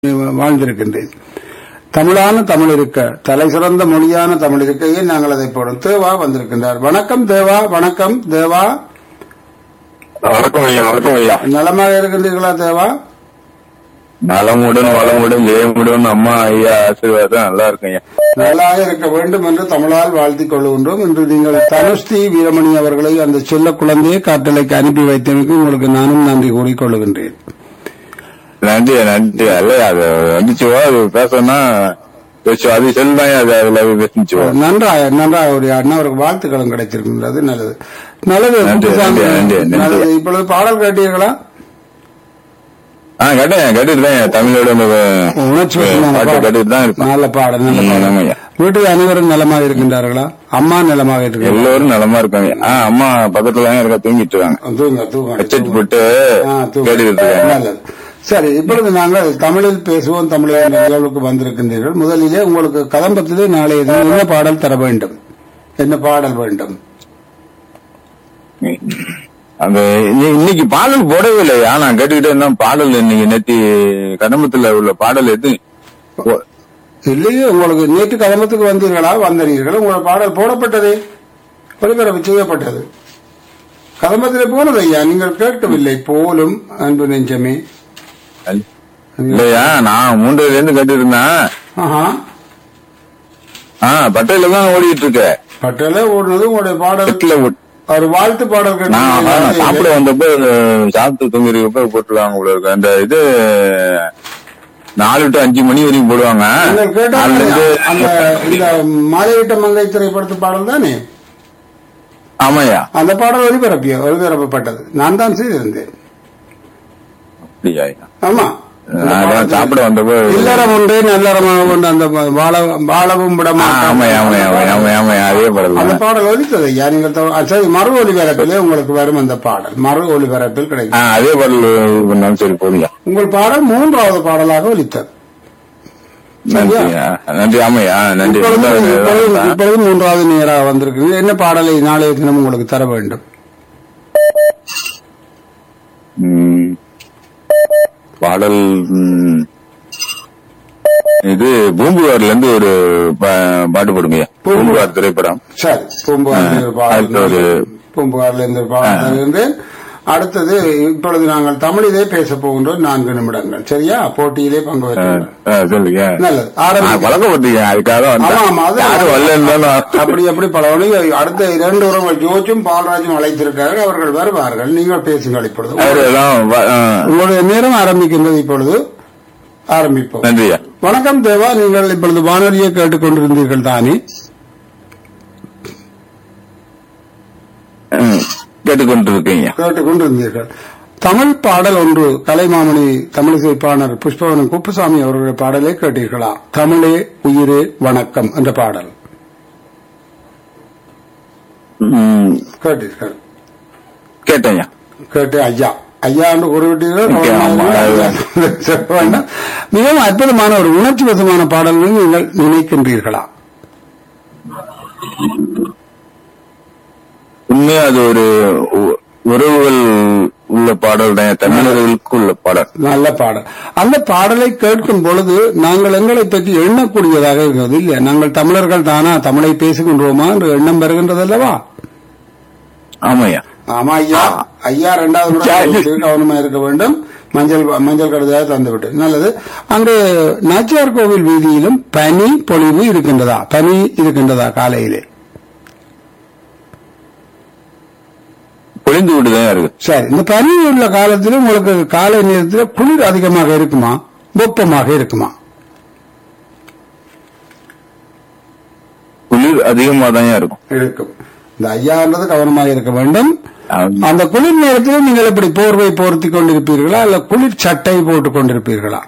வாழ்ந்திருக்கின்றேன் தமிழான தமிழ் இருக்க தலை சிறந்த மொழியான தமிழ் இருக்கையே நாங்கள் அதை போடும் தேவா வந்திருக்கின்றார் வணக்கம் தேவா வணக்கம் தேவா வணக்கம் ஐயா வணக்கம் ஐயா நலமாக இருக்கின்றீர்களா தேவா நலமுடன் வளமுடன் ஜெயமுடன் அம்மா ஐயா ஆசீர்வாதம் நல்லா இருக்கும் ஐயா நல்லாக இருக்க வேண்டும் என்று தமிழால் வாழ்த்திக் கொள்கின்றோம் இன்று நீங்கள் தனுஷ்டி வீரமணி அவர்களை அந்த செல்ல குழந்தையை காட்டலைக்கு அனுப்பி வைத்தமைக்கு உங்களுக்கு நானும் நன்றி கூறிக்கொள்கின்றேன் நன்றி நன்றி அல்ல அது வந்துச்சுவோ அது பேசணும்னா பேச்சு அது செல்லுதான் அது அதுல பேசிச்சுவோ நன்றாக நன்றாக ஒரு அண்ணாவுக்கு வாழ்த்துக்களும் கிடைத்திருக்கின்றது நல்லது நல்லது நன்றி, குப்புசாமி. நன்றி, நன்றி. நல்லது இப்பொழுது பாடல் கேட்டீர்களா ஆ கேட்டேன் கேட்டுட்டு தான் தமிழோட அந்த உணர்ச்சி வசமான பாட்டு பாடல். கேட்டுட்டு தான் இருப்பேன் நல்ல பாடல் நல்ல ம், பாடல் ஆமாய்யா. வீட்டில் அனைவரும் நலமாக இருக்கின்றார்களா அம்மா நலமாக இருக்கிறார்கள் எல்லோரும் நலமா இருக்காங்க ஆ அம்மா பக்கத்துல தான் இருக்கா தூங்கிட்டு இருக்காங்க தூங்க தூங்க ஹெட்செட் போட்டு ஆ, தூங்க. கேட்டுட்டு இருக்காங்க நல்லது சரி இப்பொழுது நாங்கள் தமிழில் பேசுவோம் தமிழ் என்ற நிகழ்வுக்கு வந்திருக்கின்றீர்கள் முதலிலே உங்களுக்கு கதம்பத்திலே நாளைய தினம் என்ன பாடல் தர வேண்டும் என்ன பாடல் வேண்டும் அந்த இன்னி- இன்னைக்கு பாடல் போடவே இல்லையா நான் கேட்டுக்கிட்டே இருந்தேன் பாடல் இன்னைக்கு நேத்தி கடம்பத்துல உள்ள பாடல் எது ஓ- இல்லையே உங்களுக்கு நேற்று கதம்பத்துக்கு வந்தீர்களா வந்தீர்கள் உங்களோட பாடல் போடப்பட்டதே ஒளிபரப்பு செய்யப்பட்டது கதம்பத்திலே போனது ஐயா நீங்கள் கேட்கவில்லை போலும் அன்பு நெஞ்சமே இல்லையா நான் மூன்றுல இருந்து கேட்டுட்டு இருந்தேன் ஆஹா ஆ பட்டையில தான் ஓடிட்டு இருக்க பட்டல ஓடுனது உங்களுடைய பாடல் பட்டில ஓ- ஒரு வாழ்த்து பாடல் நான் கேட்டு நான் சாப்பிட வந்தப்ப அஹ், சாப்பிட்டு தூங்கிருக்கப்ப போட்டுருவாங்க போல இருக்கு அந்த இது நாலு டு அஞ்சு மணி வரைக்கும் போடுவாங்க நீங்கள் கேட்டால் நாலுல இருந்து அந்த இந்த மாலையிட்ட மங்கை திரைப்படத்து பாடல் தானே ஆமாய்யா அந்த பாடல் ஒளிபரப்பிய ஒளிபரப்பப்பட்டது நான் தான் செய்திருந்தேன் அப்படியா ஆமா நான் அதான் சாப்பிட வந்தப்ப இல்லறம் உண்டு நல்லறமாக உண்டு அந்த வாழ வாழவும் ஆ, விடமா ஆமாய்யா ஆமாய்யா ஆமாய்யா ஆமாய்யா ஆமாய்யா அதே பாடல் அந்த தான். பாடல் ஒலித்தது ஐயா நீங்கள் தொ- ஆ, சரி மறு ஒளிபரப்பிலே உங்களுக்கு வரும் அந்த பாடல் மறு ஒளிபரப்பில் ஆ, கிடைக்கும் அதே பாடல் இது பண்ணாலும் சரி போதுங்க உங்கள் பாடல் மூன்றாவது பாடலாக ஒலித்தது நன்றி ஆ, நன்றி ஆமாய்யா நன்றி இப்பொழுது ரொம்ப இப்பொழுது இதுதான். இப்பொழுது மூன்றாவது நேராக வந்திருக்கு என்ன பாடலை நாளைய தினம் உங்களுக்கு தர வேண்டும் ம். பாடல் ம், இது பூம்புகார்ல இருந்து ஒரு பா- பாட்டு போடுங்க பூம்புகார் திரைப்படம் சரி பூம்புகாரில் ஒரு அடுத்த பாடல் ஒரு- பூம்புகாரில் இருந்து ஒரு பாடல் தருகின்றேன் அடுத்தது இப்பொழுது நாங்கள் தமிழிலே பேச போகின்றோம் நான்கு நிமிடங்கள் சரியா போட்டியிலே பங்கு ஆ, பெற்றுள்ளோம் ஆ, சொல்லுங்க நல்லது நான் ஆரம்பி பழக்கப்பட்டீங்க அதுக்காக ஆமா ஆமா வந்தேன் அது யாரும் வரலன்னு அப்படி அப்படி பல அடுத்த இரண்டு உறவுகள் ஜோச்சும் பாலராஜும் அழைத்திருக்கிறார்கள் அவர்கள் வருவார்கள் நீங்கள் பேசுங்கள் இப்பொழுது அவரெல்லாம் வ- ஆ, உங்களுடைய நேரம் ஆரம்பிக்கின்றது இப்பொழுது ஆரம்பிப்போம் நன்றியா வணக்கம் தேவா நீங்கள் இப்பொழுது வானொலியை கேட்டுக்கொண்டிருந்தீர்கள் தானே ம், கேட்டுக்கொண்டிருக்கீங்க கேட்டுக்கொண்டிருந்தீர்கள் தமிழ் பாடல் ஒன்று கலைமாமணி தமிழிசை பாடல் புஷ்பவனம் குப்புசாமி அவர்களுடைய பாடலை கேட்டீர்களா தமிழே உயிரே வணக்கம் என்ற பாடல் ம், கேட்டீர்கள் கேட்டேங்க கேட்டு ஐயா ஐயா என்று குறிப்பிட்டீர்கள் ஓகே, ஆமா. ஐயா சொல்ல வேண்டாம். மிகவும் அற்புதமான ஒரு உணர்ச்சி வசமான பாடல்கள் நீங்கள் நினைக்கின்றீர்களா உண்மையா அது ஒரு உ- உறவுகள் உள்ள பாடல் தான் தமிழர்களுக்கு உள்ள பாடல் நல்ல பாடல் அந்த பாடலை கேட்கும் பொழுது நாங்கள் எங்களை பற்றி எண்ணக்கூடியதாக இருக்கிறது இல்லையா நாங்கள் தமிழர்கள் தானா தமிழை பேசுகின்றோமா என்று எண்ணம் வருகின்றது அல்லவா ஆமாய்யா ஆமா ஐயா ஐயா இரண்டாவது முறை பேசி கவனமா இருக்க வேண்டும் மஞ்சள் மஞ்சள் கடுதாக தந்துவிட்டு நல்லது அங்கு நாச்சியார் கோவில் வீதியிலும் பனி பொழிவு இருக்கின்றதா பனி இருக்கின்றதா காலையிலே பொழிந்து விட்டுதான் இருக்கு சரி இந்த பனி உள்ள காலத்தில் உங்களுக்கு காலை நேரத்தில் குளிர் அதிகமாக இருக்குமா வெப்பமாக இருக்குமா குளிர் அதிகமா தான் இருக்கும் இருக்கும் இந்த ஐயான்றது கவனமாக இருக்க வேண்டும் ஆமா. அந்த குளிர் நேரத்தில் நீங்கள் எப்படி போர்வை போர்த்தி கொண்டிருப்பீர்களா அல்ல குளிர் சட்டை போட்டுக் கொண்டிருப்பீர்களா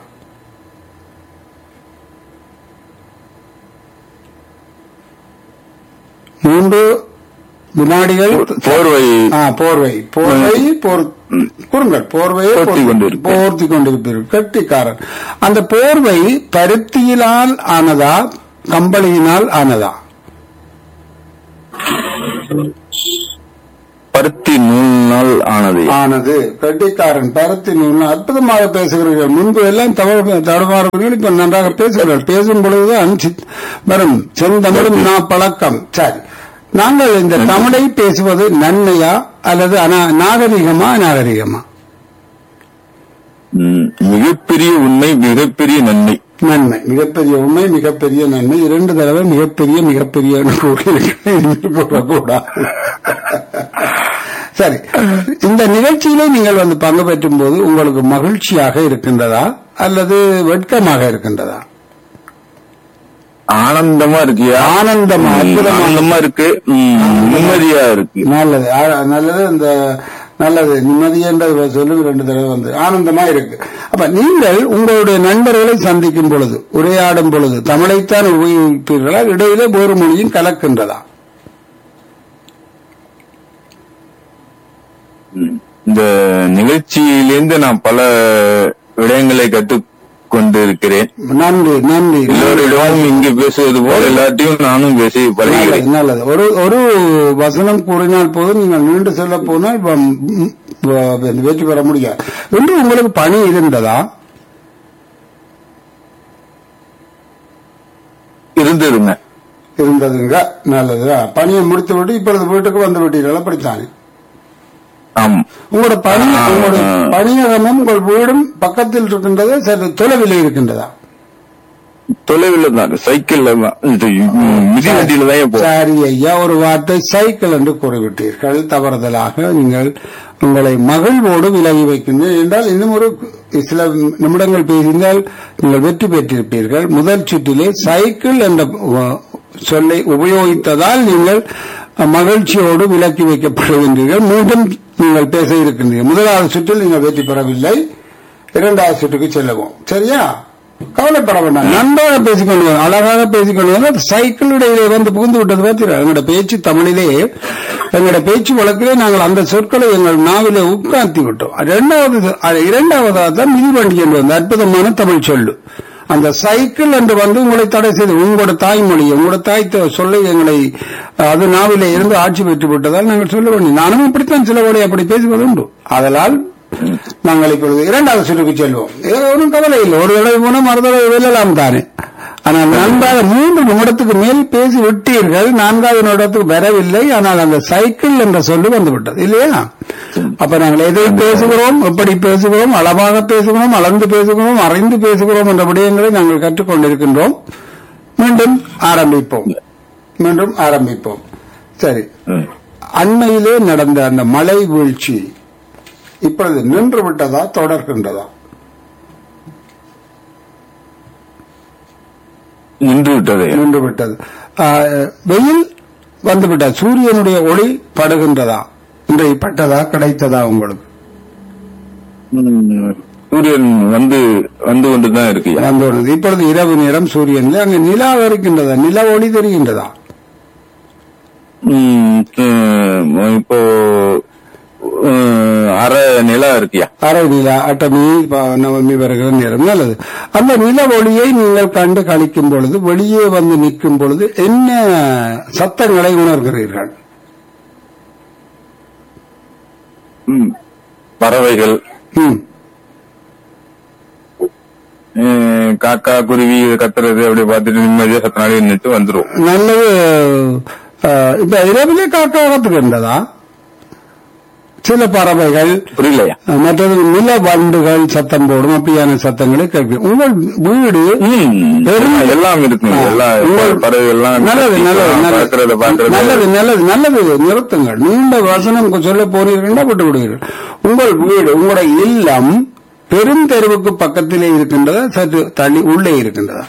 மூன்று வினாடிகள் போர்வை ஆ, போர்வை போர்வை போர் கூறுங்கள் போர்வையை போர்த்திக் போர்த்தி- கொண்டிருப்பேன். போர்த்தி கொண்டிருப்பீர்கள் கெட்டிக்காரன் அந்த போர்வை பருத்தியினால் ஆனதா கம்பளியினால் ஆனதா பருத்தி நூலினால் ஆனது ஆனது கட்டிக்காரன் பருத்தி நூல் அற்புதமாக பேசுகிறீர்கள் முன்பு எல்லாம் தமிழ் தடுமாறுகிறீர்கள் இப்ப நன்றாக பேசுகிறீர்கள் பேசும் பொழுதுதான் சித்- வரும் செந்தமிழும் நான் பழக்கம் சரி நாங்கள் இந்த தமிழை பேசுவது நன்மையா அல்லது அனா- நாகரிகமா அநாகரிகமா ம், மிகப்பெரிய உண்மை மிகப்பெரிய நன்மை நன்மை மிகப்பெரிய உண்மை மிகப்பெரிய நன்மை இரண்டு தடவை மிகப்பெரிய மிகப்பெரிய என்று கூறியிருக்கிறேன். என்று கூறக்கூடாது சரி இந்த நிகழ்ச்சியிலே நீங்கள் வந்து பங்கு பெற்றும் போது உங்களுக்கு மகிழ்ச்சியாக இருக்கின்றதா அல்லது வெட்கமாக இருக்கின்றதா ஆனந்தமா இருக்கியா ஆனந்தமா ம், அற்புதமா ஆனந்தமா இருக்கு ம், நிம்மதியா இருக்கு நல்லது ஆ- நல்லது இந்த நல்லது நிம்மதி என்ற சொல்லு ரெண்டு தடவை வந்து ஆனந்தமா இருக்கு அப்ப நீங்கள் உங்களுடைய நண்பர்களை சந்திக்கும் பொழுது உரையாடும் பொழுது தமிழைத்தான் உபயோகிப்பீர்களா இடையிலே வேறு மொழியும் கலக்கின்றதா ம். இந்த நிகழ்ச்சியிலிருந்து நான் பல விடயங்களை கற்றுக்கொண்டு இருக்கிறேன் நன்றி நன்றி எல்லோரிடமும் இங்கு பேசுவது போல எல்லாத்தையும் நானும் பேசி நல்லது பழகிறேன் நல்லது ஒரு ஒரு வசனம் கூறினால் போதும் நீங்கள் நீண்டு சொல்ல போனால் வ- ம், வ- வெற்றி பெற முடியாது என்று உங்களுக்கு பணி இருந்ததா இருந்ததுங்க இருந்ததுங்க நல்லது ஆ, பணியை முடித்து விட்டு இப்பொழுது வீட்டுக்கு வந்து விட்டீர்கள் அப்படித்தானே ஆம் உங்களோட பணி ஆ. உங்களுடைய பணியகமும் உங்கள் வீடும் பக்கத்தில் இருக்கின்றதா சற்று தொலைவில் இருக்கின்றதா தொலைவில் தான் சைக்கிள்ல தான் இது, ம், மிதி வண்டியில தான் போ சரி ஐயா ஒரு வார்த்தை சைக்கிள் என்று கூறிவிட்டீர்கள் தவறுதலாக நீங்கள் உங்களை மகிழ்வோடு விலகி வைக்கின்றீர்கள் என்றால் இன்னும் ஒரு சில நிமிடங்கள் பேசியிருந்தால் நீங்கள் வெற்றி பெற்றிருப்பீர்கள் முதல் சுற்றிலே சைக்கிள் என்ற வ- சொல்லை உபயோகித்ததால் நீங்கள் மகிழ்ச்சியோடு விலக்கி வைக்கப்படுகின்றீர்கள் மீண்டும் நீங்கள் பேச இருக்கின்றீர்கள் முதலாவது சுற்றில் நீங்கள் வெற்றி பெறவில்லை இரண்டாவது சுற்றுக்கு செல்லவும் சரியா கவலைப்பட வேண்டாம் நன்றாக பேசிக்கொண்டு வாங்க. அழகாக பேசிக்கொண்டு வாங்க. சைக்கிள் இடையிலே வந்து புகுந்து விட்டது பார்த்தீர்கள் எங்களோட பேச்சு தமிழிலே எங்களோட பேச்சு வழக்கிலே நாங்கள் அந்த சொற்களை எங்கள் நாவிலே உட்கார்த்தி விட்டோம் இரண்டாவது அது இரண்டாவதாக தான் மிதிவண்டி என்று வந்து அற்புதமான தமிழ் சொல்லு அந்த சைக்கிள் என்று வந்து உங்களை தடை செய்து உங்களோட தாய்மொழி உங்களோட தாய் த- சொல்லை எங்களை அது நாவிலே இருந்து ஆட்சி பெற்று விட்டதால் நாங்கள் சொல்ல வேண்டும் நானும் இப்படித்தான் சில வழி அப்படி பேசுவது உண்டு அதனால் நாங்கள் இப்பொழுது இரண்டாவது சுற்றுக்கு செல்வோம் இது ஒன்றும் கவலை இல்லை ஒரு தடவை போனால் மறு தடவை வெல்லலாம் தானே ஆனால் நன்றாக மூன்று நிமிடத்துக்கு மேல் பேசி விட்டீர்கள் நான்காவது நிமிடத்துக்கு வரவில்லை ஆனால் அந்த சைக்கிள் என்ற சொல்லு வந்து விட்டது இல்லையா அப்ப நாங்கள் எதை பேசுகிறோம் எப்படி பேசுகிறோம் அளவாக பேசுகிறோம் அளந்து பேசுகிறோம் அறிந்து பேசுகிறோம் என்ற விடயங்களை நாங்கள் கற்றுக்கொண்டிருக்கின்றோம் மீண்டும் ஆரம்பிப்போம் மீண்டும் ஆரம்பிப்போம் சரி ம். அண்மையிலே நடந்த அந்த மழை வீழ்ச்சி இப்பொழுது நின்று விட்டதா தொடர்கின்றதா நின்று விட்டது நின்று விட்டது ஆ, வெயில் வந்து விட்டது சூரியனுடைய ஒளி படுகின்றதா இன்றைய பட்டதா கிடைத்ததா உங்களுக்கு ம், சூரியன் வந்து வந்து கொண்டுதான் இருக்கு வந்து விட்டது. இப்பொழுது இரவு நேரம் சூரியன் அங்கு நிலா இருக்கின்றதா நில ஒளி தெரிகின்றதா ம், ம், இப்போ ம், அரை நிலா இருக்கியா அரை நிலா அட்டமி ப- நவமி வருகிற நேரம் நல்லது அந்த நில ஒளியை நீங்கள் கண்டு கழிக்கும் பொழுது வெளியே வந்து நிற்கும் பொழுது என்ன சத்தங்களை உணர்கிறீர்கள் ம், பறவைகள் ம் ம், காக்கா குருவி இது கத்துறது அப்படி பார்த்துட்டு நிம்மதியா சத்த நாளே நின்று வந்துரும் நல்லது அஹ், இப்ப இரவிலே காக்கா கத்துக்கின்றதா சில பறவைகள் புரியலையா அஹ், மற்றது நில வண்டுகள் சத்தம் போடும் அப்படியான சத்தங்களை கேட்கும் உங்கள் வீடு ம், வெறும் எல்லாம் இருக்குங்க எல்லா உங்கள்- பறவைகள் எல்லாம் நல்லது நல்லது பார்க்கறத நல்லது பார்க்கறது நல்லது நல்லது நல்லது நிறுத்துங்கள் நீண்ட வசனம் சொல்ல போறீர்கள் விட்டு விடுவீர்கள் உங்கள் வீடு உங்களுடைய இல்லம் பெருந்தெருவுக்கு பக்கத்திலே இருக்கின்றதா சற்று தள்ளி உள்ளே இருக்கின்றதா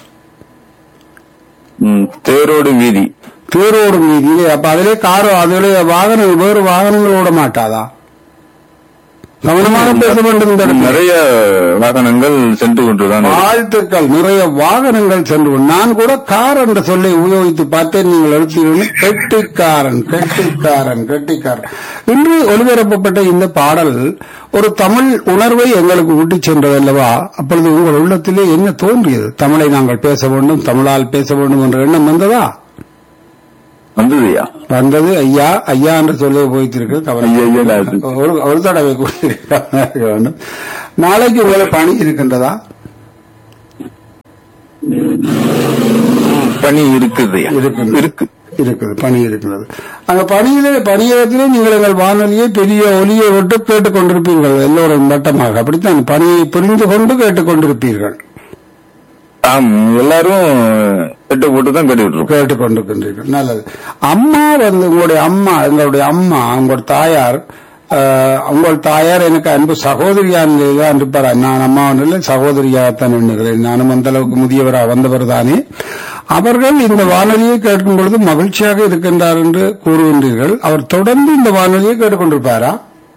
ம், தேரோடு வீதி தேரோடு மீதியிலே அப்ப அதிலே காரோ அதிலே வாகனம் வேறு வாகனங்கள் ஓட மாட்டாதா கவனமாக பேச வேண்டும் இந்த இடத்தில். நிறைய வாகனங்கள் சென்று கொண்டுதான் இருக்கு. வாழ்த்துக்கள் நிறைய வாகனங்கள் சென்று கொண்டு- நான் கூட கார் என்ற சொல்லை உபயோகித்து பார்த்தேன் நீங்கள் எழுத்தீர்கள் கெட்டிக்காரன் கெட்டிக்காரன் கெட்டிக்காரன் இன்று ஒலிபரப்பப்பட்ட இந்த பாடல் ஒரு தமிழ் உணர்வை எங்களுக்கு விட்டுச் சென்றது அல்லவா அப்பொழுது உங்கள் உள்ளத்திலே என்ன தோன்றியது தமிழை நாங்கள் பேச வேண்டும் தமிழால் பேச வேண்டும் என்ற எண்ணம் வந்ததா வந்ததுயா வந்தது ஐயா ஐயா என்று சொல்லி போய்த்திருக்கு கவனம் ஐயா, ஐயா, நான் ஒரு ஒரு தடவை கூட இருக்க வேண்டும் நாளைக்கு உங்களை பணி இருக்கின்றதா பணி இருக்குதுயா இருக்குது. இருக்கு இருக்குது பணி இருக்கிறது அந்த பணியிலே பணியிடத்திலே நீங்கள் எங்கள் வானொலியை பெரிய ஒலியை விட்டு கேட்டுக் கொண்டிருப்பீர்கள் எல்லோரும் வட்டமாக அப்படித்தான் பணியை புரிந்து கொண்டு கேட்டுக் கொண்டிருப்பீர்கள் ஆம் எல்லாரும் எட்டு போட்டு தான் கட்டிட்டு இருக்கோம் கேட்டுக் கொண்டிருக்கின்றீர்கள் நல்லது அம்மா வந்து உங்களுடைய அம்மா எங்களுடைய அம்மா உங்களுடைய தாயார் ஆஹ், உங்கள் தாயார் எனக்கு அன்பு சகோதரியான் தான் இருப்பார் நான் அம்மா இல்லை சகோதரியாகத்தான் எண்ணுகிறேன் நானும் அந்த அளவுக்கு முதியவராக வந்தவர் தானே அவர்கள் இந்த வானொலியை கேட்கும் பொழுது மகிழ்ச்சியாக இருக்கின்றார் என்று கூறுகின்றீர்கள் அவர் தொடர்ந்து இந்த வானொலியை கேட்டுக்கொண்டிருப்பாரா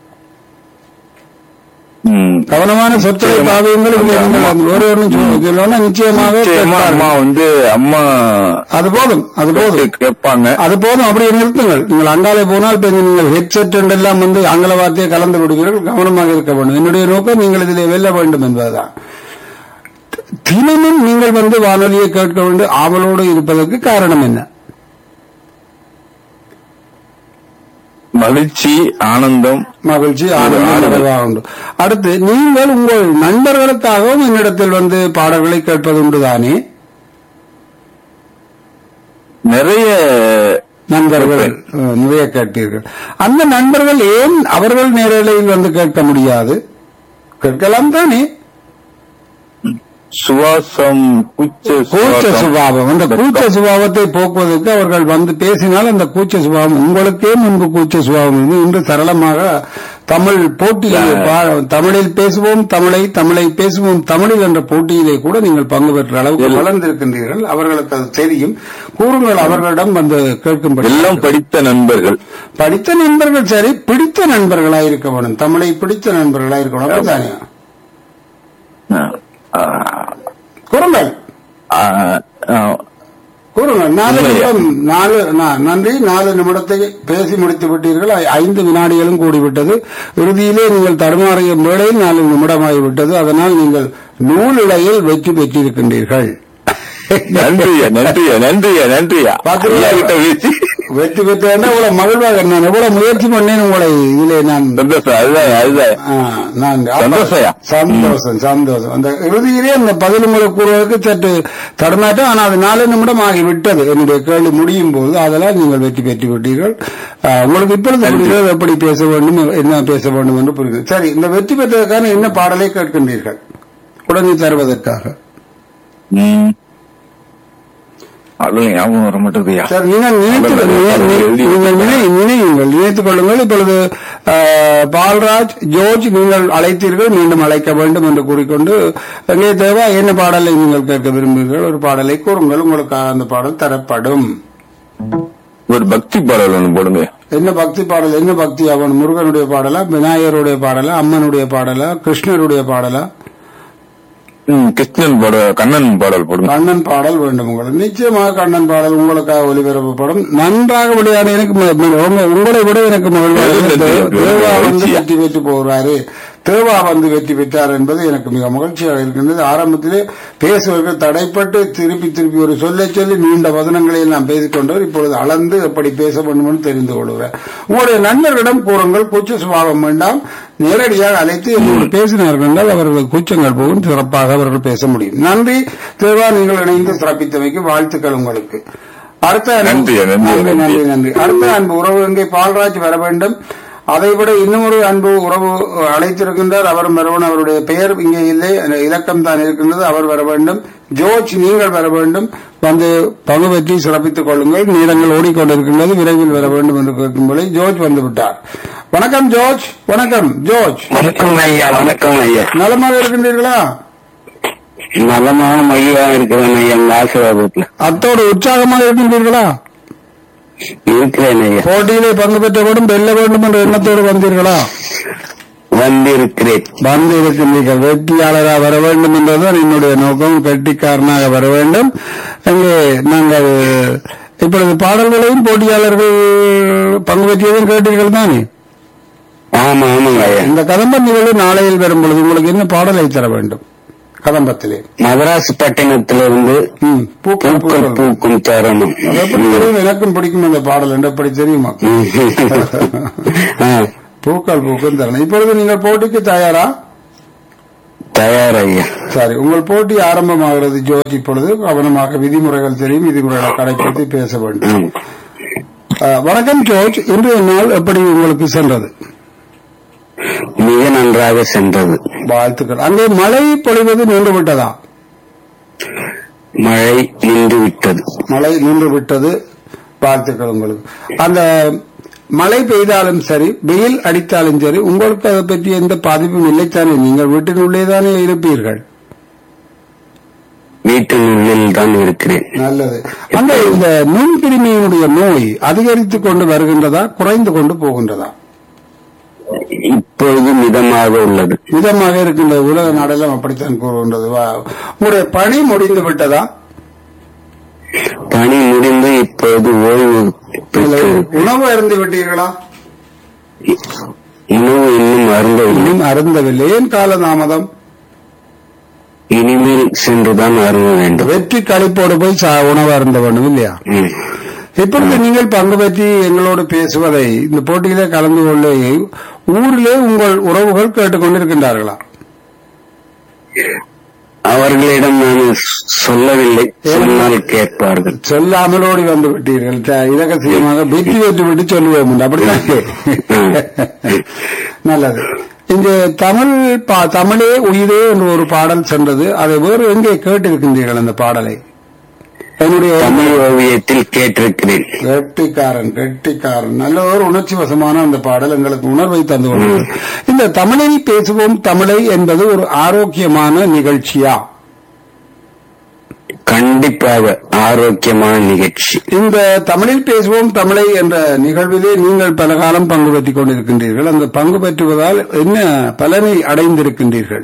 ம். கவனமான சொற்களை பாவியங்கள் இங்கே நீங்கள் ஒரு ஒரு சொல்லணும் நிச்சயமாக நிச்சயமா கேட்பார்கள். அம்மா வந்து அம்மா அது போதும் அது போதும் கேட்பாங்க அது போதும் அப்படியே நிறுத்துங்கள் நீங்கள் அங்காலே போனால் இப்ப நீங்கள் ஹெட்செட் எல்லாம் வந்து ஆங்கில வார்த்தையை கலந்து விடுவீர்கள் கவனமாக இருக்க வேண்டும் என்னுடைய நோக்கம் நீங்கள் இதிலே வெல்ல வேண்டும் என்பதுதான் தினமும் நீங்கள் வந்து வானொலியை கேட்க வேண்டும் ஆவலோடு இருப்பதற்கு காரணம் என்ன மகிழ்ச்சி ஆனந்தம் மகிழ்ச்சி ஆனந்தம் நிறைவாக உண்டு அடுத்து நீங்கள் உங்கள் நண்பர்களுக்காகவும் என்னிடத்தில் வந்து பாடல்களை கேட்பது உண்டு தானே நிறைய நண்பர்கள் அஹ், நிறைய கேட்பீர்கள் அந்த நண்பர்கள் ஏன் அவர்கள் நேரலையில் வந்து கேட்க முடியாது கேட்கலாம் தானே சுவாசம் கூச்ச கூச்ச சுவாசம் சுபாவம் அந்த கூச்ச சுபாவத்தை போக்குவதற்கு அவர்கள் வந்து பேசினால் அந்த கூச்ச சுபாவம் உங்களுக்கே முன்பு கூச்ச சுபாவம் இருந்து இன்று சரளமாக தமிழ் போட்டியிலே பா- தமிழில் பேசுவோம் தமிழை தமிழை பேசுவோம் தமிழில் என்ற போட்டியிலே கூட நீங்கள் பங்கு பெற்ற அளவுக்கு வளர்ந்திருக்கின்றீர்கள் அவர்களுக்கு அது தெரியும் கூறுங்கள் அவர்களிடம் வந்து கேட்கும்படி எல்லாம் படித்த நண்பர்கள் படித்த நண்பர்கள் சரி பிடித்த நண்பர்களாக இருக்க வேண்டும் தமிழை பிடித்த நண்பர்களாக இருக்கணும் அப்படித்தானே ஆ, கூறுங்கள் ஆ, ஆ, கூறுங்கள் நாலு இல்லையா? நிமிடம் நாலு நா- நன்றி நாலு நிமிடத்தை பேசி முடித்து விட்டீர்கள் ஐ- ஐந்து வினாடிகளும் கூடிவிட்டது இறுதியிலே நீங்கள் தடுமாறிய வேளையில் நாலு நிமிடமாகிவிட்டது அதனால் நீங்கள் நூலிழையில் வெற்றி பெற்றிருக்கின்றீர்கள் நன்றியா நன்றியா நன்றியா நன்றியா பாத்தீங்களா? ஐயா கிட்ட பேசி வெற்றி பெற்றேன்னா இவ்வளவு மகிழ்வாக நான் எவ்வளவு முயற்சி பண்ணேன் உங்களை இதிலே நான் சந்தோஷம் அதுதான் அதுதான் ஆ, நான் அப்ப- சந்தோஷம்யா. சந்தோஷம் சந்தோஷம் அந்த இறுதியிலே அந்த பதில் உங்களுக்கு கூறுவதற்கு சற்று தடுமாட்டம் ஆனால் அது நாலு நிமிடம் ஆகிவிட்டது என்னுடைய கேள்வி முடியும் போது அதெல்லாம் நீங்கள் வெற்றி பெற்று விட்டீர்கள் ஆ, உங்களுக்கு இப்பொழுது புரிகிறது எப்படி பேச வேண்டும் என்ன பேச வேண்டும் என்று புரிகிறது சரி இந்த வெற்றி பெற்றதற்கான என்ன பாடலை கேட்கின்றீர்கள் உடனே தருவதற்காக ம். அதெல்லாம் ஞாபகம் வர மாட்டேங்குதுயா சார் நீங்கள் நினைத்து நீங்கள் நினை- நினையுங்கள் நினைத்துக் கொள்ளுங்கள் இப்பொழுது ஆ, பால்ராஜ் ஜோர்ஜ் நீங்கள் அழைத்தீர்கள் மீண்டும் அழைக்க வேண்டும் என்று கூறிக்கொண்டு எங்கே தேவா என்ன பாடலை நீங்கள் கேட்க விரும்புகிறீர்கள் ஒரு பாடலை கூறுங்கள் உங்களுக்கு அந்த பாடல் தரப்படும் ஒரு பக்தி பாடல் ஒண்ணு போடுங்க என்ன பக்தி பாடல் என்ன பக்தி அவன் முருகனுடைய பாடலா விநாயகருடைய பாடலா அம்மனுடைய பாடலா கிருஷ்ணருடைய பாடலா ம், கிருஷ்ணன் பாடல் கண்ணன் பாடல் போடுங்க கண்ணன் பாடல் வேண்டும் உங்களுக்கு நிச்சயமாக கண்ணன் பாடல் உங்களுக்காக ஒளிபரப்பப்படும் நன்றாக விளையாட எனக்கு ம- ம- உங்க- உங்களை விட எனக்கு மகிழ்வாக இருக்கிறது. தேவா வந்து வெற்றி பெற்று போகிறாரு தேவா வந்து வெற்றி பெற்றார் என்பது எனக்கு மிக மகிழ்ச்சியாக இருக்கின்றது ஆரம்பத்திலே பேசுவதற்கு தடைப்பட்டு திருப்பி திருப்பி ஒரு சொல்லை சொல்லி நீண்ட வதனங்களை எல்லாம் பேசிக்கொண்டவர் இப்பொழுது அளந்து எப்படி பேச வேண்டும் என்று தெரிந்து கொள்கிறேன் உங்களுடைய நண்பர்களிடம் கூறுங்கள் கூச்ச சுபாவம் வேண்டாம் நேரடியாக அழைத்து என்னோடு பேசினார்கள் என்றால் அவர்கள் கூச்சங்கள் போகும் சிறப்பாக அவர்கள் பேச முடியும் நன்றி தேவா நீங்கள் இணைந்து சிறப்பித்தமைக்கு வாழ்த்துக்கள் உங்களுக்கு அடுத்த அன்பு- நன்றி, நன்றி, நன்றி நன்றி. நன்றி நன்றி அடுத்த அன்பு உறவு இங்கே பால்ராஜ் வர வேண்டும் அதைவிட இன்னும் ஒரு அன்பு உறவு அழைத்திருக்கின்றார் அவரும் வர வேண்டும் அவருடைய பெயர் இங்கே இல்லை அந்த இலக்கம் தான் இருக்கின்றது அவர் வர வேண்டும் ஜோர்ஜ் நீங்கள் வர வேண்டும் வந்து பங்கு பெற்றி சிறப்பித்துக் கொள்ளுங்கள் நீளங்கள் ஓடிக்கொண்டிருக்கின்றது விரைவில் வர வேண்டும் என்று கேட்கும்போது ஜோர்ஜ் வந்து விட்டார் வணக்கம் ஜோர்ஜ் வணக்கம் ஜோர்ஜ் வணக்கம் ஐயா வணக்கம் ஐயா நலமாக இருக்கின்றீர்களா நலமாக மகிழ்வாக இருக்கிறேன் ஐயா உங்க ஆசீர்வாதத்துல அத்தோடு உற்சாகமாக இருக்கின்றீர்களா இருக்கிறேன் ஐயா போட்டியிலே பங்கு பெற்ற வேண்டும் வெல்ல வேண்டும் என்ற எண்ணத்தோடு வந்தீர்களா வந்திருக்கிறேன் வந்து இருக்கின்றீர்கள் வெற்றியாளராக வர வேண்டும் என்பதுதான் என்னுடைய நோக்கம் கெட்டிக்காரனாக வர வேண்டும் அங்கே நாங்கள் இப்பொழுது பாடல்களையும் போட்டியாளர்கள் பங்கு பெற்றியதும் கேட்டீர்கள் தானே ஆமா ஆமாங்க ஐயா இந்த கதம்ப நிகழ்வு நாளையில் வரும் பொழுது உங்களுக்கு என்ன பாடலை தர வேண்டும் கதம்பத்திலே மதராஸ் பட்டினத்திலிருந்து ம், பூக்கள் பூக்கள் பூக்கள் பூக்கும் தருணம் அது எப்படி தெரியும் எனக்கும் பிடிக்கும் அந்த பாடல் என்று எப்படி தெரியுமா ஆ, பூக்கள் பூக்கும் தரணும் இப்பொழுது நீங்கள் போட்டிக்கு தயாரா தயார் ஐயா சரி உங்கள் போட்டி ஆரம்பமாகிறது ஜோர்ஜ் இப்பொழுது கவனமாக விதிமுறைகள் தெரியும் விதிமுறைகளை கடைபிடித்து பேச வேண்டும் ஆம். அஹ், வணக்கம் ஜோர்ஜ் இன்றைய நாள் எப்படி உங்களுக்கு சென்றது மிக நன்றாக சென்றது வாழ்த்துக்கள் அங்கே மழை பொழிவது நின்று விட்டதா மழை நின்று விட்டது மழை நின்று விட்டது வாழ்த்துக்கள் உங்களுக்கு அந்த மழை பெய்தாலும் சரி வெயில் அடித்தாலும் சரி உங்களுக்கு அதை பற்றி எந்த பாதிப்பும் இல்லைத்தானே நீங்கள் வீட்டினுள்ளே தானே இருப்பீர்கள் வீட்டின் உள்ளில் தான் இருக்கிறேன் நல்லது அந்த இந்த நுண்கிருமியினுடைய நோய் அதிகரித்துக் கொண்டு வருகின்றதா குறைந்து கொண்டு போகின்றதா இப்பொழுது மிதமாக உள்ளது மிதமாக இருக்கின்ற உலக நாடெல்லாம் அப்படித்தான் கூறுகின்றது வா- உங்களுடைய பணி முடிந்து விட்டதா பணி முடிந்து இப்பொழுது ஓய்வு இல்லை, பெற்று உணவு அருந்து விட்டீர்களா உணவு இன்னும் அருந்தவில்லை இன்னும் அருந்தவில்லை ஏன் காலதாமதம் இனிமேல் சென்றுதான் அருந்த வேண்டும் வெற்றி கழிப்போடு போய் சா- உணவு அருந்த வேண்டும் இல்லையா ம். இப்பொழுது நீங்கள் பங்கு பற்றி எங்களோடு பேசுவதை இந்த போட்டியிலே கலந்து கொள்ள ஊரிலே உங்கள் உறவுகள் கேட்டுக்கொண்டிருக்கின்றார்களா அவர்களிடம் நான் சொ- சொல்லவில்லை சொன்னால் கேட்பார்கள் சொல்லாமலோடி வந்து விட்டீர்கள் த- இரகசியமாக வெற்றி வெற்றி விட்டு சொல்லுவோம் என்று. அப்படித்தான் நல்லது இங்கு தமிழ் பா- தமிழே உயிரே என்று ஒரு பாடல் சென்றது அதை வேறு எங்கே கேட்டிருக்கின்றீர்கள் அந்த பாடலை என்னுடைய தமிழ் ஓவியத்தில் கேட்டிருக்கிறேன் கெட்டிக்காரன் கெட்டிக்காரன் நல்ல ஒரு உணர்ச்சி வசமான அந்த பாடல் எங்களுக்கு உணர்வை தந்து கொண்டது இந்த தமிழில் பேசுவோம் தமிழை என்பது ஒரு ஆரோக்கியமான நிகழ்ச்சியா கண்டிப்பாக ஆரோக்கியமான நிகழ்ச்சி இந்த தமிழில் பேசுவோம் தமிழை என்ற நிகழ்விலே நீங்கள் பல காலம் பங்கு பெற்றுக் கொண்டிருக்கின்றீர்கள் அந்த பங்கு பெற்றுவதால் என்ன பலனை அடைந்திருக்கின்றீர்கள்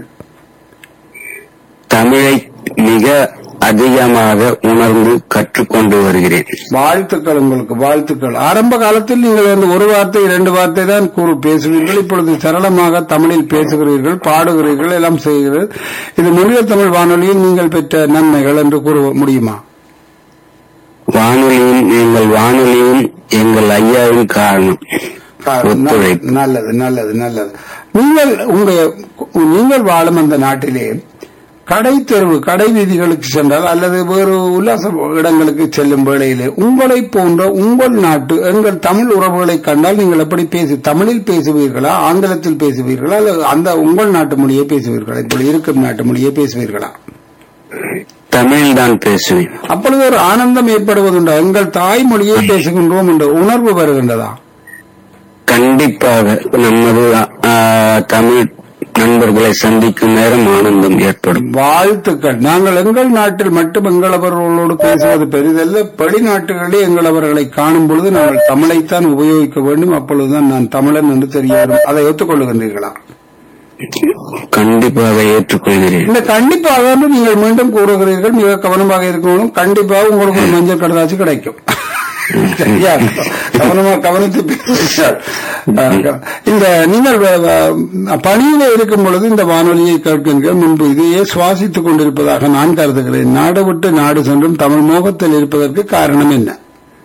தமிழை மிக அதிகமாக உணர்ந்து கற்றுக்கொண்டு வருகிறேன் வாழ்த்துக்கள் உங்களுக்கு வாழ்த்துக்கள் ஆரம்ப காலத்தில் நீங்கள் அந்த ஒரு வார்த்தை இரண்டு வார்த்தை தான் கூறு பேசுவீர்கள் இப்பொழுது சரளமாக தமிழில் பேசுகிறீர்கள் பாடுகிறீர்கள் எல்லாம் செய்கிறீர்கள் இது மொழிய தமிழ் வானொலியில் நீங்கள் பெற்ற நன்மைகள் என்று கூற முடியுமா வானொலியும் எங்கள் வானொலியும் எங்கள் ஐயாவின் காரணம் ஒத்துழைப்பு. நல்லது நல்லது நல்லது நீங்கள் உங்க நீங்கள் வாழும் அந்த நாட்டிலே கடை தெருவு கடை வீதிகளுக்கு சென்றால் அல்லது வேறு உல்லாச இடங்களுக்கு செல்லும் வேளையிலே உங்களை போன்ற உங்கள் நாட்டு எங்கள் தமிழ் உறவுகளை கண்டால் நீங்கள் எப்படி பேசி தமிழில் பேசுவீர்களா ஆங்கிலத்தில் பேசுவீர்களா அல்லது அந்த உங்கள் நாட்டு மொழியை பேசுவீர்களா இப்படி இருக்கும் நாட்டு மொழியை பேசுவீர்களா தமிழில் தான் பேசுவேன் அப்பொழுது ஒரு ஆனந்தம் ஏற்படுவதுண்டா எங்கள் தாய்மொழியை பேசுகின்றோம் என்ற உணர்வு வருகின்றதா கண்டிப்பாக நமது ஆ, தமிழ் நண்பர்களை சந்திக்கும் நேரம் ஆனந்தம் ஏற்படும் வாழ்த்துக்கள் நாங்கள் எங்கள் நாட்டில் மட்டும் எங்களவர்களோடு பேசுவது பெரிதல்ல வெளிநாட்டுகளிலே எங்களவர்களை காணும் பொழுது நாங்கள் தமிழைத்தான் உபயோகிக்க வேண்டும் அப்பொழுதுதான் நான் தமிழன் என்று தெரிய வரும் அதை ஒத்துக்கொள்ளுகின்றீர்களா கண்டிப்பாக ஏற்றுக்கொள்கிறேன் இந்த கண்டிப்பாக என்று நீங்கள் மீண்டும் கூறுகிறீர்கள் மிக கவனமாக இருக்கணும் கண்டிப்பாக உங்களுக்கு ஒரு மஞ்சள் கடதாச்சு கிடைக்கும் சரியா கவனமா கவனித்து பேசுங்கள். அஹ், இந்த நீங்கள் வ- வ- பணியில இருக்கும் பொழுது இந்த வானொலியை கேட்கின்ற முன்பு இதையே சுவாசித்துக் கொண்டிருப்பதாக நான் கருதுகிறேன் நாடு விட்டு நாடு சென்றும் தமிழ் மோகத்தில் இருப்பதற்கு காரணம் என்ன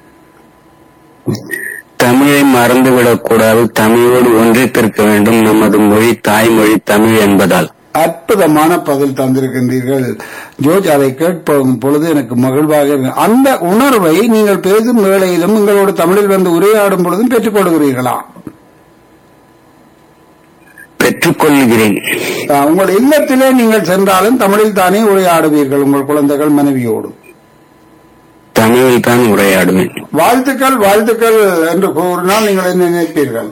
தமிழை மறந்துவிடக் கூடாது தமிழோடு ஒன்றித்திருக்க வேண்டும் நமது மொழி தாய்மொழி தமிழ் என்பதால் அற்புதமான பதில் தந்திருக்கின்றீர்கள் ஜோர்ஜ் அதை கேட்போம் பொழுது எனக்கு மகிழ்வாக இருக்கு அந்த உணர்வை நீங்கள் பேசும் வேளையிலும் உங்களோட தமிழில் வந்து உரையாடும் பொழுதும் பெற்றுக் கொள்கிறீர்களா பெற்றுக்கொள்கிறேன் அஹ், உங்கள் இல்லத்திலே நீங்கள் சென்றாலும் தமிழில் தானே உரையாடுவீர்கள் உங்கள் குழந்தைகள் மனைவியோடு தமிழில் தான் உரையாடுவேன் வாழ்த்துக்கள் வாழ்த்துக்கள் என்று கூறினால் நீங்கள் என்ன நினைப்பீர்கள்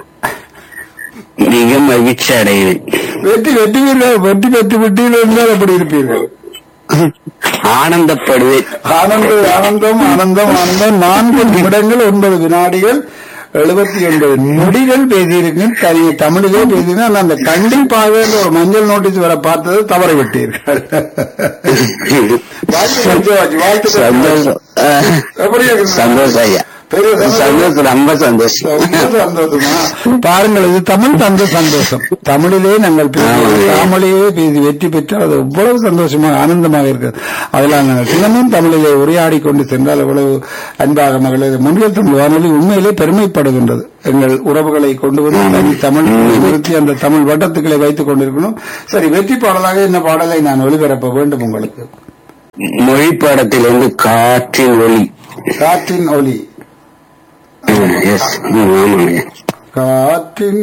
மிக மகிழ்ச்சி அடைவேன் வெற்றி வெற்றுவீர்கள் வெற்றி பெற்று விட்டீர்கள் என்றால் அப்படி இருப்பீர்கள் ஆனந்தப்படுவேன் ஆனந்தம் ஆனந்தம் ஆனந்தம் ஆனந்தம் நான்கு நிமிடங்கள் ஒன்பது வினாடிகள் எழுபத்தி ஒன்பது நொடிகள் பேசியிருக்கேன் தனி தமிழிலே பேசினால் அந்த கண்டிப்பாக என்ற ஒரு மஞ்சள் நோட்டீஸ் வர பார்த்தது தவற விட்டீர்கள் வாழ்த்துக்கள் ஜோர்ஜ், வாழ்த்துக்கள் சந்தோஷம் எப்படி இருக்கு? சந்தோஷம் ஐயா பெரிய சந்தோஷம் ரொம்ப சந்தோஷம் ரொம்ப சந்தோஷமா பாருங்கள் இது தமிழ் தந்த சந்தோஷம் தமிழிலே நாங்கள் பேசி தமிழையே பேசி வெற்றி பெற்றால் அது எவ்வளவு சந்தோஷமாக ஆனந்தமாக இருக்கிறது அதெல்லாம் நாங்கள் தினமும் தமிழிலே உரையாடி கொண்டு சென்றால் எவ்வளவு அன்பாக மகளிர் முன்னில் தமிழ் வானொலி உண்மையிலே பெருமைப்படுகின்றது எங்கள் உறவுகளை கொண்டு வந்து தனி தமிழ் நிறுத்தி அந்த தமிழ் வட்டத்துக்களை வைத்துக் கொண்டிருக்கணும் சரி வெற்றி பாடலாக இந்த பாடலை நான் ஒளிபரப்ப வேண்டும் உங்களுக்கு மொழி பாடத்தில் வந்து காற்றின் ஒளி காற்றின் ஒலி எஸ் ஆமாங்க காற்றின்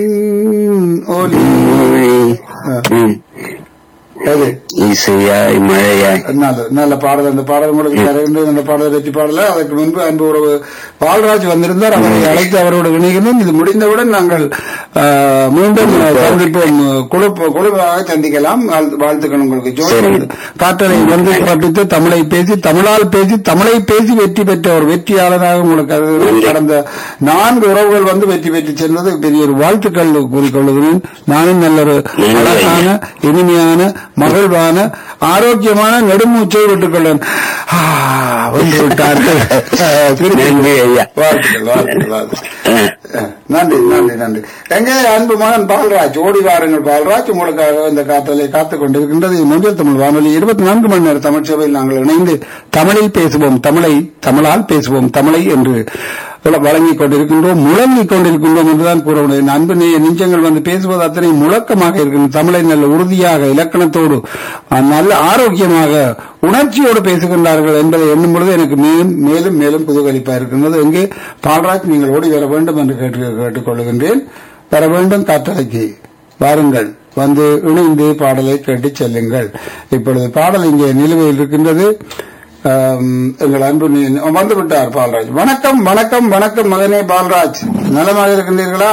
ஒலி மொழி ம். அது இசையாய் மழையாய் நல்ல நல்ல பாடல் அந்த பாடல் உங்களுக்கு தருகின்ற அந்த பாடலை வெற்றி பாடல அதற்கு முன்பு அன்பு உறவு பால்ராஜ் வந்திருந்தார் அவரை அழைத்து அவரோடு இணைகிறோம் இது முடிந்தவுடன் நாங்கள் ஆ, மீண்டும் சந்திப்போம் குழு குழுவாக சந்திக்கலாம் வாழ்த்து- வாழ்த்துக்கள் உங்களுக்கு ஜோதி காற்றலை வந்து பிறப்பித்து தமிழை பேசி தமிழால் பேசி தமிழை பேசி வெற்றி பெற்ற ஒரு வெற்றியாளராக உங்களுக்கு அது கடந்த நான்கு உறவுகள் வந்து வெற்றி பெற்று சென்றது பெரிய ஒரு வாழ்த்துக்கள் கூறிக்கொள்கிறேன் நானும் நல்ல ஒரு அழகான இனிமையான மகிழ்வான ஆரோக்கியமான நெடுமூச்சை விட்டுக் கொள்வேன் ஆ, வந்து விட்டார்கள் திருப்பி நன்றி ஐயா வாழ்த்துக்கள் வாழ்த்துக்கள் வாழ்த்துக்கள் அஹ், நன்றி நன்றி நன்றி எங்கே அன்பு மகன் பால்ராஜ் ஓடி வாருங்கள் பால்ராஜ் உங்களுக்காக இந்த காத்தலை காத்துக் கொண்டிருக்கின்றது இது மஞ்சள் தமிழ் வானொலி இருபத்தி நான்கு மணி நேர தமிழ் சபையில் நாங்கள் இணைந்து தமிழில் பேசுவோம் தமிழை தமிழால் பேசுவோம் தமிழை என்று வழங்கிக் கொண்டிருக்கின்றோம் முழங்கிக் கொண்டிருக்கின்றோம் என்றுதான் கூற முடியும் அன்பு நெ- நெஞ்சங்கள் வந்து பேசுவது அத்தனை முழக்கமாக இருக்கின்றன தமிழை நல்ல உறுதியாக இலக்கணத்தோடு அஹ், நல்ல ஆரோக்கியமாக உணர்ச்சியோடு பேசுகின்றார்கள் என்பதை எண்ணும் பொழுது எனக்கு மேலும் மேலும் மேலும் புதுகலிப்பா இருக்கின்றது எங்கே பால்ராஜ் நீங்கள் ஓடி வர வேண்டும் என்று கேட்டு கேட்டுக்கொள்கின்றேன் வர வேண்டும் காற்றலைக்கு வாருங்கள் வந்து இணைந்து பாடலை கேட்டு செல்லுங்கள் இப்பொழுது பாடல் இங்கே நிலுவையில் இருக்கின்றது ஆம், எங்கள் அன்பு நீ- வந்து விட்டார் பால்ராஜ் வணக்கம் வணக்கம் வணக்கம் மகனே பால்ராஜ் நலமாக இருக்கின்றீர்களா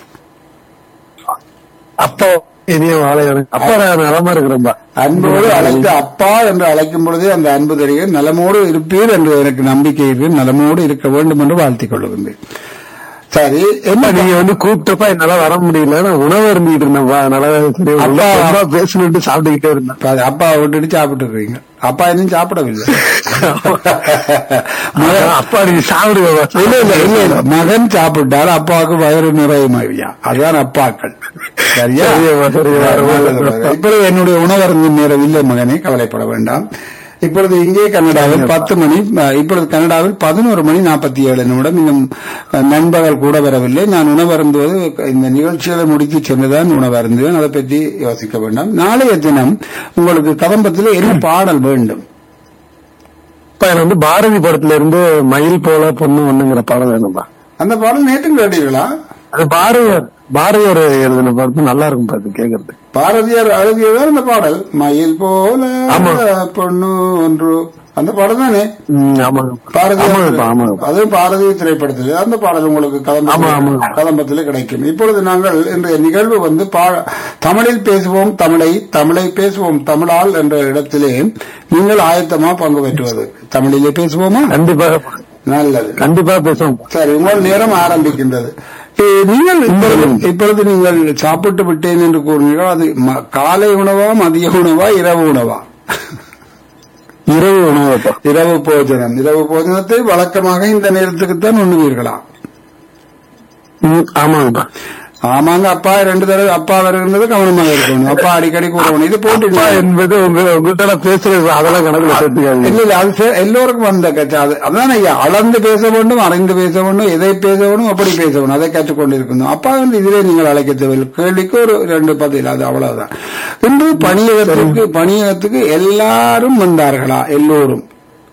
அப்போ இனிய வாழை அப்பா நான் நலமா இருக்கிறேன்பா அன்போடு அழைத்து அப்பா என்று அழைக்கும் பொழுதே அந்த அன்பு தெரியும் நலமோடு இருப்பீர் என்று எனக்கு நம்பிக்கை இருக்கு நலமோடு இருக்க வேண்டும் என்று வாழ்த்திக் கொள்கின்றேன் சரி என்ன நீங்க வந்து கூப்பிட்டப்பா என்னால வர முடியல நான் உணவு இருந்துட்டு இருந்தேன்ப்பா அதனால சரி அப்பா- அப்பா பேசணுட்டு சாப்பிட்டுக்கிட்டே இருந்தேன் பாரு, அப்பா விட்டுட்டு சாப்பிட்டு இருக்கீங்க அப்பா இன்னும் சாப்பிடவில்லை மகன் அப்பா நீங்க சாப்பிடுங்க இல்ல இல்ல இல்ல இல்ல மகன் சாப்பிட்டால் அப்பாவுக்கு வயிறு நிறையும் ஐயா அதுதான் அப்பாக்கள் சரியா சரியம்மா, சரியம்மா. நல்லது, நல்லது. இப்பொழுது என்னுடைய உணவருந்தும் நேரம் இல்லை மகனே கவலைப்பட வேண்டாம் இப்பொழுது இங்கே கனடாவில் பத்து மணி அஹ், இப்பொழுது கனடாவில் பதினோரு மணி நாற்பத்தி ஏழு நிமிடம் இன்னும் அஹ், நண்பகல் கூட வரவில்லை நான் உணவருந்துவது இந்த நிகழ்ச்சிகளை முடித்து சென்றுதான் உணவருந்துவேன் அதை பற்றி யோசிக்க வேண்டாம் நாளைய தினம் உங்களுக்கு கதம்பத்தில் என்ன பாடல் வேண்டும் அப்பா எனக்கு வந்து பாரதி படத்துல இருந்து மயில் போல பொண்ணு ஒண்ணுங்கிற படம் வேணும்பா அந்த பாடல் நேற்று கேட்டீர்களா அது பாரதியார் பாரதியார் எழுதின படத்து நல்லா இருக்கும் பாத்து கேக்குறது பாரதியார் எழுதியதான் அந்த பாடல் மயில் போல ஆமா. பொண்ணு ஒன்று அந்த பாடல் தானே ம், ஆமாங்க பாரதியார் ஆமாங்கப்பா ஆமாங்கப்பா அதுவும் பாரதிய திரைப்படத்தில் அந்த பாடல் உங்களுக்கு ஆமா, ஆமா. கதம்பத்தில் கதம்பத்தில் கிடைக்கும் இப்பொழுது நாங்கள் இன்றைய நிகழ்வு வந்து பா- தமிழில் பேசுவோம் தமிழை தமிழை பேசுவோம் தமிழால் என்ற இடத்திலே நீங்கள் ஆயத்தமா பங்கு பெற்றுவது தமிழிலே பேசுவோமா கண்டிப்பாக நல்லது கண்டிப்பா பேசுவோம் சரி உங்கள் நேரம் ஆரம்பிக்கின்றது ஏ, நீங்கள் இப்பொழுது இப்பொழுது நீங்கள் சாப்பிட்டு விட்டேன் என்று கூறினீர்கள் அது ம- காலை உணவா மதிய உணவா இரவு உணவா இரவு உணவுப்பா இரவு போஜனம் இரவு போஜனத்தை வழக்கமாக இந்த நேரத்துக்குத்தான் உண்ணுவீர்களா ம், ஆமாங்கப்பா ஆமாங்க அப்பா ரெண்டு தடவை அப்பா வருகின்றது கவனமாக இருக்கணும் அப்பா அடிக்கடி கூறணும் இது போட்டு அப்பா என்பது உங்க உங்கள்கிட்ட நான் பேசுறது அதெல்லாம் கணக்குல சேர்த்துக்காது இல்ல இல்ல அது சே- எல்லோருக்கும் வந்த கட்சி அது அதான் ஐயா அளந்து பேச வேண்டும் அறிந்து பேச வேண்டும் எதை பேச வேண்டும் அப்படி பேச வேண்டும் அதை கற்றுக்கொண்டிருக்கணும் அப்பா வந்து இதிலே நீங்கள் அழைக்க தேவையில்லை கேள்விக்கு ஒரு ரெண்டு பதில் அது அவ்வளவுதான் இன்று பணியகத்திற்கு பணியகத்துக்கு எல்லாரும் வந்தார்களா எல்லோரும்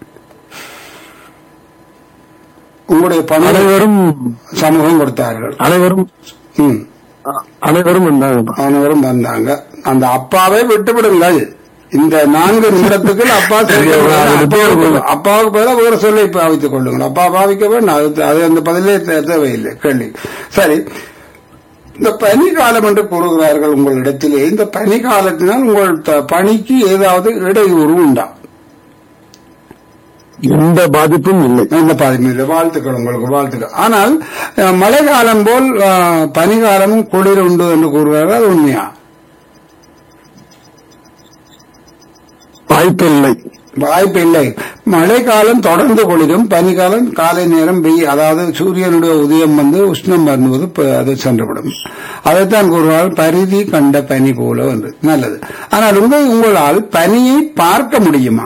உங்களுடைய பணி அனைவரும் சமூகம் கொடுத்தார்கள் அனைவரும் ம். அ- அனைவரும் வந்தாங்கப்பா அனைவரும் வந்தாங்க அந்த அப்பாவை விட்டுவிடுங்கள் இந்த நான்கு நிமிடத்துக்கு அப்பா சொல்ல அப்பாவுக்கு- அப்பாவுக்கு பதிலா வேற சொல்லை பாவித்துக் கொள்ளுங்கள் அப்பா பாவிக்க வேண்டாம் அது அது அந்த பதிலே தே- தேவையில்லை கேள்வி சரி இந்த பனி காலம் என்று கூறுகிறார்கள் உங்களிடத்திலே இந்த பனி காலத்தினால் உங்கள் த- பணிக்கு ஏதாவது இடையூறு உண்டா எந்த பாதிப்பும் இல்லை இந்த பாதிப்பு வாழ்த்துக்கள் உங்களுக்கு வாழ்த்துக்கள் ஆனால் அஹ், மழை காலம் போல் அஹ், பனிகாலமும் குளிர் உண்டு என்று கூறுகிறார்கள் அது உண்மையா வாய்ப்பு இல்லை வாய்ப்பு இல்லை மழைக்காலம் தொடர்ந்து குளிரும் பனிக்காலம் காலை நேரம் வெய் அதாவது சூரியனுடைய உதயம் வந்து உஷ்ணம் வருவது ப- அது சென்றுவிடும் அதைத்தான் கூறுவார்கள் பரிதி கண்ட பனி போல என்று நல்லது ஆனால் உங்கள் உங்களால் பனியை பார்க்க முடியுமா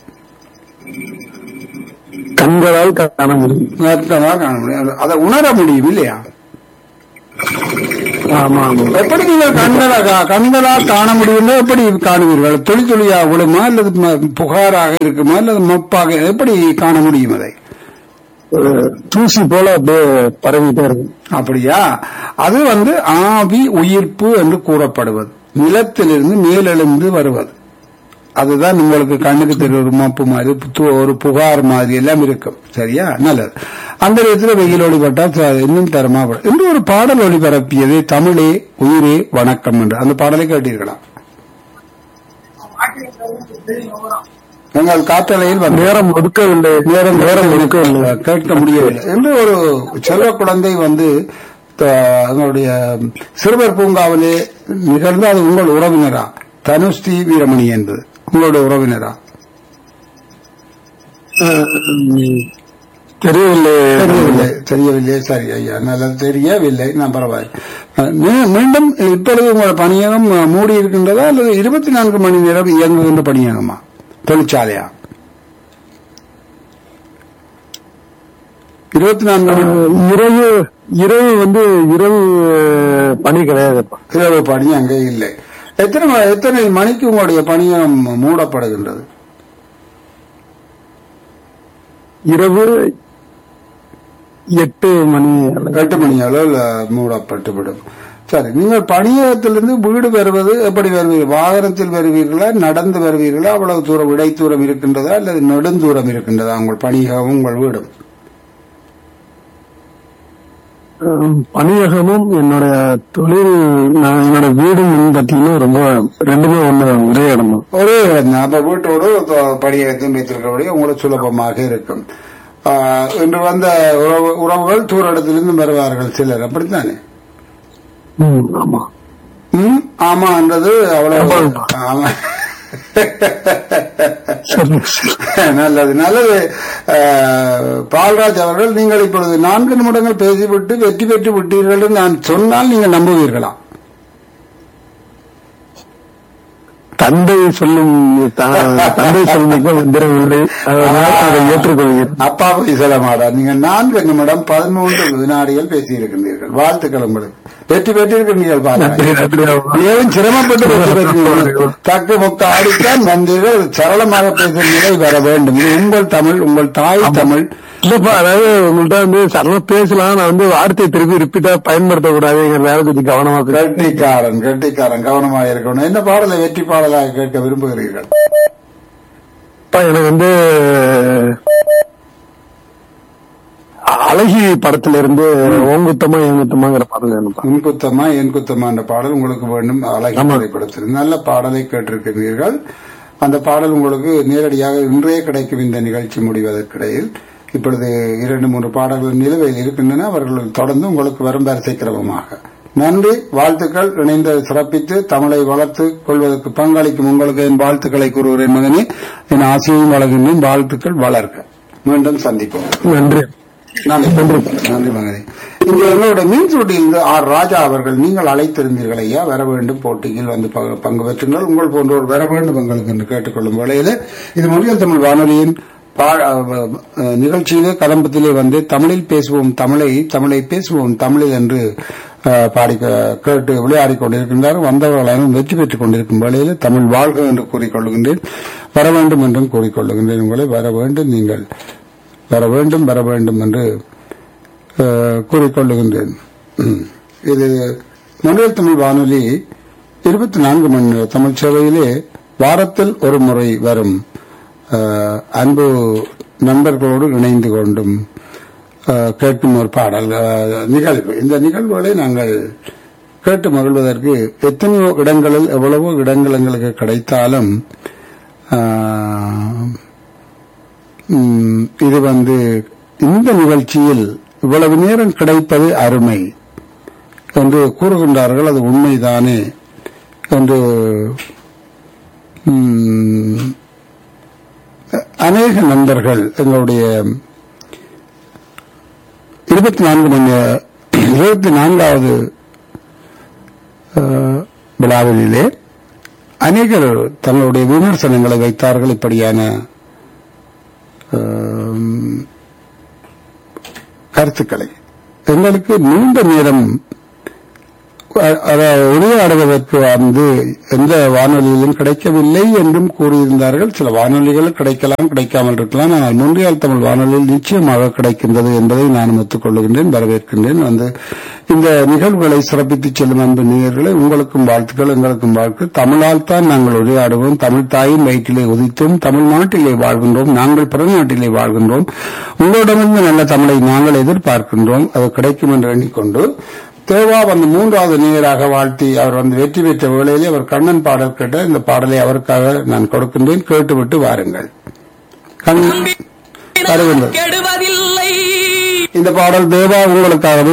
கண்களால் காண முடியும் அர்த்தமாக காண முடியும் அது- அதை உணர முடியும் இல்லையா ஆமா ஆமா எப்படி நீங்கள் கண்களா கா- கண்களால் காண முடியும்னா எப்படி காணுவீர்கள் துளி துளியாக விழுமா அல்லது ம- புகாராக இருக்குமா அல்லது மப்பாக எப்படி காண முடியும் அதை ஒரு தூசி போல அப்படியே பரவிட்டே இருக்கும் அப்படியா அது வந்து ஆவி உயிர்ப்பு என்று கூறப்படுவது நிலத்திலிருந்து மேலெழுந்து வருவது அதுதான் உங்களுக்கு கண்ணுக்கு தெரிய ஒரு மப்பு மாதிரி து- ஒரு புகார் மாதிரி எல்லாம் இருக்கும் சரியா நல்லது அந்த இடத்துல வெயில் ஒளிபட்டால் ச- இன்னும் தரமா வரும். என்று ஒரு பாடல் ஒளிபரப்பியது தமிழே உயிரே வணக்கம் என்று அந்த பாடலை கேட்டீர்களா எங்கள் காற்றலையில் வந்து நேரம் ஒதுக்கவில்லை நேரம் நேரம் ஒதுக்கவில்லை கேட்க முடியவில்லை என்று ஒரு செல்வ குழந்தை வந்து த- எங்களுடைய சிறுவர் பூங்காவிலே நிகழ்ந்து அது உங்கள் உறவினரா தனுஸ்ரீ வீரமணி என்பது உங்களுடைய உறவினரா உம், தெரியவில்லை தெரியவில்லை தெரியவில்லை சரி ஐயா நல்லது தெரியவில்லை நான் பரவாயில்லை அஹ், மீ- மீண்டும் இப்பொழுது உங்கள் பணியகம் அஹ், மூடி இருக்கின்றதா அல்லது இருபத்தி நான்கு மணி நேரம் இயங்குகின்ற பணியகமா தொழிற்சாலையா இருபத்தி நான்கு மணி இரவு இரவு வந்து இரவு பணி கிடையாதுப்பா இரவு பணி அங்கே இல்லை எத்தனை ம- எத்தனை மணிக்கு உங்களுடைய பணியம் மூடப்படுகின்றது இரவு எட்டு மணி அல்லது எட்டு மணி அளவில் மூடப்பட்டுவிடும் சரி நீங்கள் பணியகத்திலிருந்து வீடு வருவது எப்படி வருவீர்கள் வாகனத்தில் வருவீர்களா நடந்து வருவீர்களா அவ்வளவு தூரம் இடை தூரம் இருக்கின்றதா அல்லது நெடுந்தூரம் இருக்கின்றதா உங்கள் பணியகமும் உங்கள் வீடும் உம், பணியகமும் என்னோட தொழில் நான் என்னோட வீடும் வந்து பாத்தீங்கன்னா ரொம்ப ரெண்டுமே ஒண்ணு ஒரே இடம் தான் ஒரே இடம் தான். அப்ப வீட்டோடு தொ- பணியகத்தையும் வைத்திருக்கபடி உங்களுக்கு சுலபமாக இருக்கும் ஆஹ், இன்று வந்த உறவு உறவுகள் தூர இடத்திலிருந்து வருவார்கள் சிலர் அப்படித்தானே ம், ஆமா ம், ஆமா என்றது அவ்வளவு ஆமா. ஆமா சரி சரி. நல்லது நல்லது அஹ், பால்ராஜ் அவர்கள் நீங்கள் இப்பொழுது நான்கு நிமிடங்கள் பேசிவிட்டு வெற்றி பெற்று விட்டீர்கள் என்று நான் சொன்னால் நீங்கள் நம்புவீர்களா தந்தை சொல்லும் த- தந்தை சொல்லுக்கு வந்துடவில்லை அதனால் அதை ஏற்றுக்கொள்கிறேன் அப்பா போய் சொல்ல மாட்டார் நீங்கள் நான்கு நிமிடம் பதிமூன்று வினாடிகள் பேசியிருக்கின்றீர்கள் வாழ்த்துக்கள் உங்களுக்கு வெற்றி பெற்றிருக்கின்றீர்கள் நன்றி பால்ராஜ் நன்றி ஆமா. ஏன் சிரமப்பட்டு வெற்றி பெற்றீர்கள் தக்கு முக்க ஆடித்தான் வந்தீர்கள் சரளமாக பேசும் நிலை வர வேண்டும் இது உங்கள் தமிழ் உங்கள் தாய் தமிழ் இல்லப்பா அதாவது உங்கள்ட்ட வந்து சரளமா பேசலாம் நான் வந்து வார்த்தையை திருப்பி ரிப்பீட்டா பயன்படுத்தக்கூடாதுங்கிறதால கொஞ்சம் கவனமா பேசுறேன் கெட்டிக்காரன் கெட்டிக்காரன் கவனமாக இருக்கணும் என்ன பாடலை வெற்றி பாடலாக கேட்க விரும்புகிறீர்கள் அப்பா, எனக்கு வந்து அழகி படத்துல இருந்து ஓங்குத்தமா ஏங்குத்தமாங்கிற பாடல் வேணும்ப்பா உன் குத்தமா என் குத்தமா என்ற பாடல் உங்களுக்கு வேண்டும் அழகி ஆமா. திரைப்படத்தில் நல்ல பாடலை கேட்டிருக்கிறீர்கள் அந்த பாடல் உங்களுக்கு நேரடியாக இன்றே கிடைக்கும் இந்த நிகழ்ச்சி முடிவதற்கிடையில் இப்பொழுது இரண்டு மூன்று பாடல்கள் நிலுவையில் இருக்கின்றன அவர்கள் தொடர்ந்து உங்களுக்கு வரும் வரிசை கிரமமாக நன்றி வாழ்த்துக்கள் இணைந்து சிறப்பித்து தமிழை வளர்த்து கொள்வதற்கு பங்களிக்கும் உங்களுக்கு என் வாழ்த்துக்களை கூறுகிறேன் மகனே என் ஆசையும் வழங்குகிறேன் வாழ்த்துக்கள் வளர்க்க மீண்டும் சந்திப்போம் நன்றி நன்றி நன்றி மகனே இங்கே எங்களோட மீன் சுருட்டியிலிருந்து ஆர் ராஜா அவர்கள் நீங்கள் அழைத்திருந்தீர்கள் ஐயா வர வேண்டும் போட்டியில் வந்து ப- பங்கு பெற்றுங்கள் உங்கள் போன்றோர் வர வேண்டும் எங்களுக்கு என்று கேட்டுக்கொள்ளும் வேளையில் இது மொழியல் தமிழ் வானொலியின் பா- அஹ், அஹ், நிகழ்ச்சியிலே கதம்பத்திலே வந்து தமிழில் பேசுவோம் தமிழை தமிழை பேசுவோம் தமிழில் என்று அஹ், பாடி க- கேட்டு விளையாடிக் கொண்டிருக்கின்றார் வந்தவர்கள் அனைவரும் வெற்றி பெற்றுக் கொண்டிருக்கும் வேளையில் தமிழ் வாழ்க என்று கூறிக்கொள்கின்றேன் வர வேண்டும் என்றும் கூறிக்கொள்ளுகின்றேன் உங்களை வர வேண்டும் நீங்கள் வர வேண்டும் வர வேண்டும் என்று அஹ், கூறிக்கொள்ளுகின்றேன் ம். இது மொழியல் தமிழ் வானொலி இருபத்தி நான்கு மணி நேர தமிழ் சேவையிலே வாரத்தில் ஒரு முறை வரும் அஹ், அன்பு நண்பர்களோடு இணைந்து கொண்டும் அஹ், கேட்கும் ஒரு பாடல் அஹ், நிகழ்வு இந்த நிகழ்வுகளை நாங்கள் கேட்டு மகிழ்வதற்கு எத்தனையோ இடங்களில் எவ்வளவோ இடங்கள் எங்களுக்கு கிடைத்தாலும் அஹ், ம், இது வந்து இந்த நிகழ்ச்சியில் இவ்வளவு நேரம் கிடைப்பது அருமை என்று கூறுகின்றார்கள் அது உண்மைதானே என்று ம், அநேக நண்பர்கள் எங்களுடைய இருபத்தி நான்கு மணி நே- இருபத்தி நான்காவது அஹ், விழாவிலே அநேகர் தங்களுடைய விமர்சனங்களை வைத்தார்கள் இப்படியான அஹ், கருத்துக்களை எங்களுக்கு நீண்ட நேரம் அ- அதை உரையாடுவதற்கு வந்து எந்த வானொலியிலும் கிடைக்கவில்லை என்றும் கூறியிருந்தார்கள் சில வானொலிகள் கிடைக்கலாம் கிடைக்காமல் இருக்கலாம் ஆனால் முன்றியால் தமிழ் வானொலியில் நிச்சயமாக கிடைக்கின்றது என்பதை நான் ஒத்துக்கொள்ளுகின்றேன் வரவேற்கின்றேன் வந்து இந்த நிகழ்வுகளை சிறப்பித்து செல்லும் அன்பு நேயர்களை உங்களுக்கும் வாழ்த்துக்கள் எங்களுக்கும் வாழ்த்து தமிழால் தான் நாங்கள் உரையாடுவோம் தமிழ் தாயின் வயிற்றிலே உதித்தோம் தமிழ்நாட்டிலே வாழ்கின்றோம் நாங்கள் பிறநாட்டிலே வாழ்கின்றோம் உங்களிடமிருந்து நல்ல தமிழை நாங்கள் எதிர்பார்க்கின்றோம் அது கிடைக்கும் என்று எண்ணிக்கொண்டு தேவா வந்து மூன்றாவது நேயராக வாழ்த்தி அவர் வந்து வெற்றி பெற்ற வேளையிலே அவர் கண்ணன் பாடல் கேட்ட இந்த பாடலை அவருக்காக நான் கொடுக்கின்றேன் கேட்டுவிட்டு வாருங்கள் கண் வருகின்றது கெடுவதில்லை இந்த பாடல் தேவா உங்களுக்காகவே